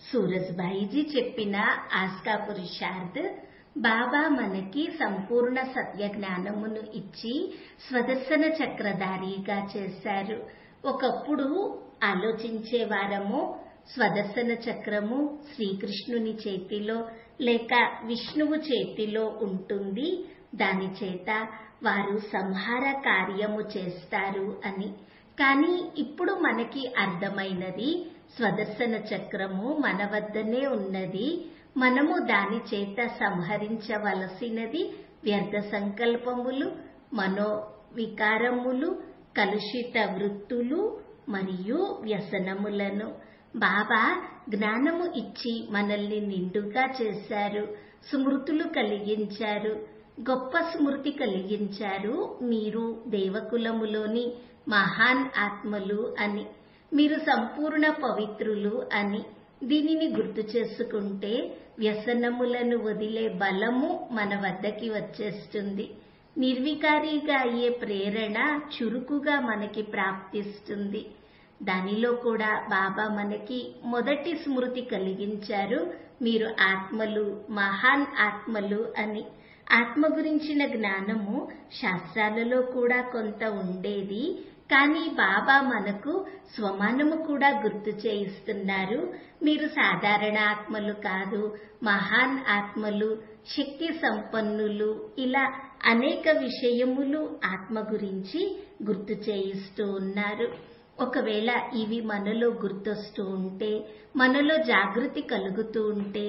సూరజ్భాయిజీ చెప్పిన ఆస్కా పురుషార్థ్ బాబా మనకి సంపూర్ణ సత్య జ్ఞానమును ఇచ్చి స్వదర్శన చక్రధారిగా చేశారు ఒకప్పుడు ఆలోచించే వారము స్వదర్శన చక్రము శ్రీకృష్ణుని చేతిలో లేక విష్ణువు చేతిలో ఉంటుంది దాని చేత వారు సంహార కార్యము చేస్తారు అని కానీ ఇప్పుడు మనకి అర్థమైనది స్వదర్శన చక్రము మన వద్దనే ఉన్నది మనము దాని చేత సంహరించవలసినది వ్యర్థ సంకల్పములు మనో వికారములు కలుషిత వృత్తులు మరియు వ్యసనములను బాబా జ్ఞానము ఇచ్చి మనల్ని నిండుగా చేశారు స్మృతులు కలిగించారు గొప్ప స్మృతి కలిగించారు మీరు దేవకులములోని మహాన్ ఆత్మలు అని మీరు సంపూర్ణ పవిత్రులు అని దీనిని గుర్తు చేసుకుంటే వ్యసనములను వదిలే బలము మన వద్దకి వచ్చేస్తుంది నిర్వికారిగా అయ్యే ప్రేరణ చురుకుగా మనకి ప్రాప్తిస్తుంది దానిలో కూడా బాబా మనకి మొదటి స్మృతి కలిగించారు మీరు ఆత్మలు మహాన్ ఆత్మలు అని ఆత్మ గురించిన జ్ఞానము శాస్త్రాలలో కూడా కొంత ఉండేది కానీ బాబా మనకు స్వమానము కూడా గుర్తు చేయిస్తున్నారు మీరు సాధారణ ఆత్మలు కాదు మహాన్ ఆత్మలు శక్తి సంపన్నులు ఇలా అనేక విషయములు ఆత్మ గురించి గుర్తు చేయిస్తూ ఉన్నారు ఒకవేళ ఇవి మనలో గుర్తొస్తూ ఉంటే మనలో జాగృతి కలుగుతూ ఉంటే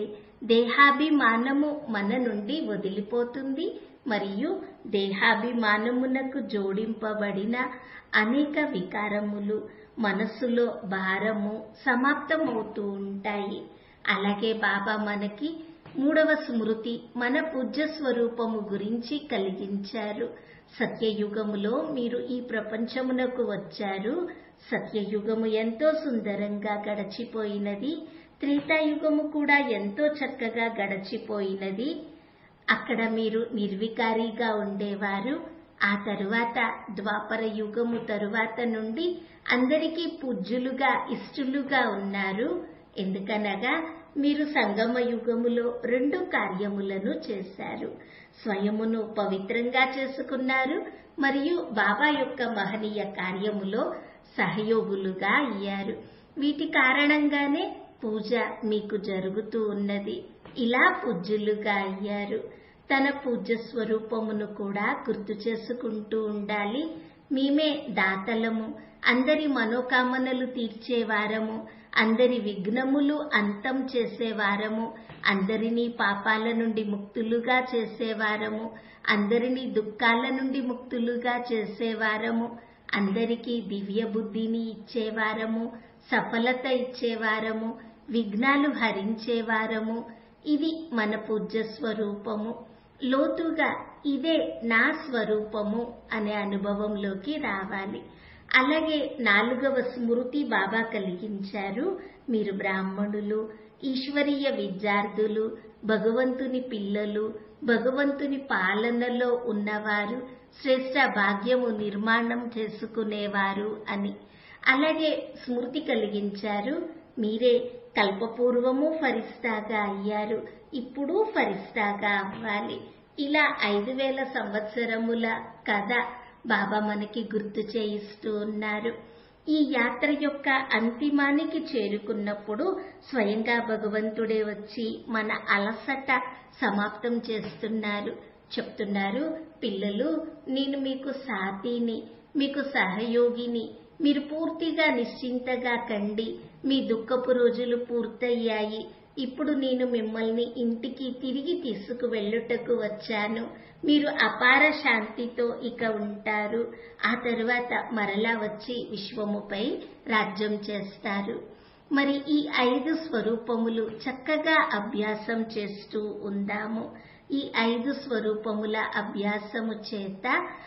దేహాభిమానము మన నుండి వదిలిపోతుంది మరియు దేహాభిమానమునకు జోడింపబడిన అనేక వికారములు మనస్సులో భారము సమాప్తమవుతూ ఉంటాయి అలాగే బాబా మనకి మూడవ స్మృతి మన పూజ్య స్వరూపము గురించి కలిగించారు సత్యయుగములో మీరు ఈ ప్రపంచమునకు వచ్చారు సత్యయుగము ఎంతో సుందరంగా గడచిపోయినది త్రేతాయుగము కూడా ఎంతో చక్కగా గడచిపోయినది అక్కడ మీరు నిర్వికారిగా ఉండేవారు ఆ తరువాత ద్వాపర యుగము తరువాత నుండి అందరికీ పూజ్యులుగా ఇష్టలుగా ఉన్నారు ఎందుకనగా మీరు సంగమ యుగములో రెండు కార్యములను చేశారు స్వయమును పవిత్రంగా చేసుకున్నారు మరియు బాబా యొక్క మహనీయ కార్యములో సహయోగులుగా అయ్యారు వీటి కారణంగానే పూజ మీకు జరుగుతూ ఉన్నది ఇలా పూజ్యులుగా అయ్యారు తన పూజ్య స్వరూపమును కూడా గుర్తు చేసుకుంటూ ఉండాలి మేమే దాతలము అందరి మనోకామనలు తీర్చేవారము అందరి విఘ్నములు అంతం చేసేవారము అందరినీ పాపాల నుండి ముక్తులుగా చేసేవారము అందరినీ దుఃఖాల నుండి ముక్తులుగా చేసేవారము అందరికీ దివ్య బుద్ధిని ఇచ్చేవారము సఫలత ఇచ్చేవారము విఘ్నాలు హరించేవారము ఇది మన పూజ్య స్వరూపము లోతుగా ఇదే నా స్వరూపము అనే అనుభవంలోకి రావాలి అలాగే నాలుగవ స్మృతి బాబా కలిగించారు మీరు బ్రాహ్మణులు ఈశ్వరీయ విద్యార్థులు భగవంతుని పిల్లలు భగవంతుని పాలనలో ఉన్నవారు శ్రేష్ట భాగ్యము నిర్మాణం చేసుకునేవారు అని అలాగే స్మృతి కలిగించారు మీరే కల్పపూర్వము ఫరిస్తాగా అయ్యారు ఇప్పుడు ఫరిస్తాగా అవ్వాలి ఇలా ఐదు వేల సంవత్సరముల కథ బాబా మనకి గుర్తు చేయిస్తూ ఉన్నారు ఈ యాత్ర యొక్క అంతిమానికి చేరుకున్నప్పుడు స్వయంగా భగవంతుడే వచ్చి మన అలసట సమాప్తం చేస్తున్నారు చెప్తున్నారు పిల్లలు నేను మీకు సాతిని మీకు సహయోగిని మీరు పూర్తిగా నిశ్చింతగా కండి మీ దుఃఖపు రోజులు పూర్తయ్యాయి ఇప్పుడు నేను మిమ్మల్ని ఇంటికి తిరిగి తీసుకువెళ్ళుటకు వచ్చాను మీరు అపార శాంతితో ఇక ఉంటారు ఆ తరువాత మరలా వచ్చి విశ్వముపై రాజ్యం చేస్తారు మరి ఈ ఐదు స్వరూపములు చక్కగా అభ్యాసం చేస్తూ ఉందాము ఈ ఐదు స్వరూపముల అభ్యాసము చేత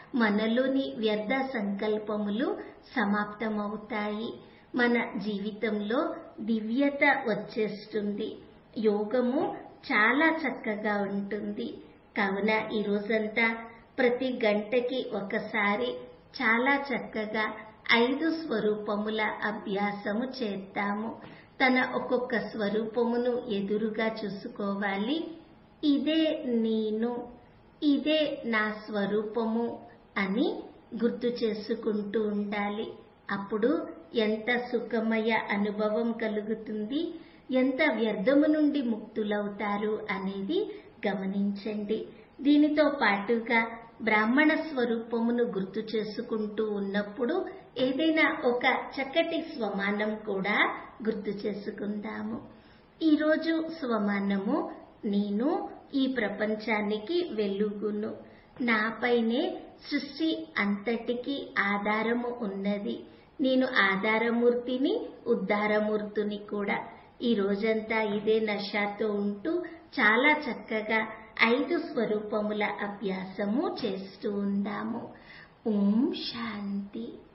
మనలోని వ్యర్థ సంకల్పములు సమాప్తమవుతాయి మన జీవితంలో దివ్యత వచ్చేస్తుంది యోగము చాలా చక్కగా ఉంటుంది కావున ఈ రోజంతా ప్రతి గంటకి ఒకసారి చాలా చక్కగా ఐదు స్వరూపముల అభ్యాసము చేద్దాము తన ఒక్కొక్క స్వరూపమును ఎదురుగా చూసుకోవాలి ఇదే నేను ఇదే నా స్వరూపము అని గుర్తు చేసుకుంటూ ఉండాలి అప్పుడు ఎంత సుఖమయ అనుభవం కలుగుతుంది ఎంత వ్యర్థము నుండి ముక్తులవుతారు అనేది గమనించండి దీనితో పాటుగా బ్రాహ్మణ స్వరూపమును గుర్తు చేసుకుంటూ ఉన్నప్పుడు ఏదైనా ఒక చక్కటి స్వమానం కూడా గుర్తు చేసుకుందాము ఈరోజు స్వమానము నేను ఈ ప్రపంచానికి వెలుగును నాపైనే సృష్టి అంతటికి ఆధారము ఉన్నది నేను ఆధారమూర్తిని ఉద్ధారమూర్తిని కూడా ఈ రోజంతా ఇదే నషాతో ఉంటూ చాలా చక్కగా ఐదు స్వరూపముల అభ్యాసము చేస్తూ ఉందాము ఓం శాంతి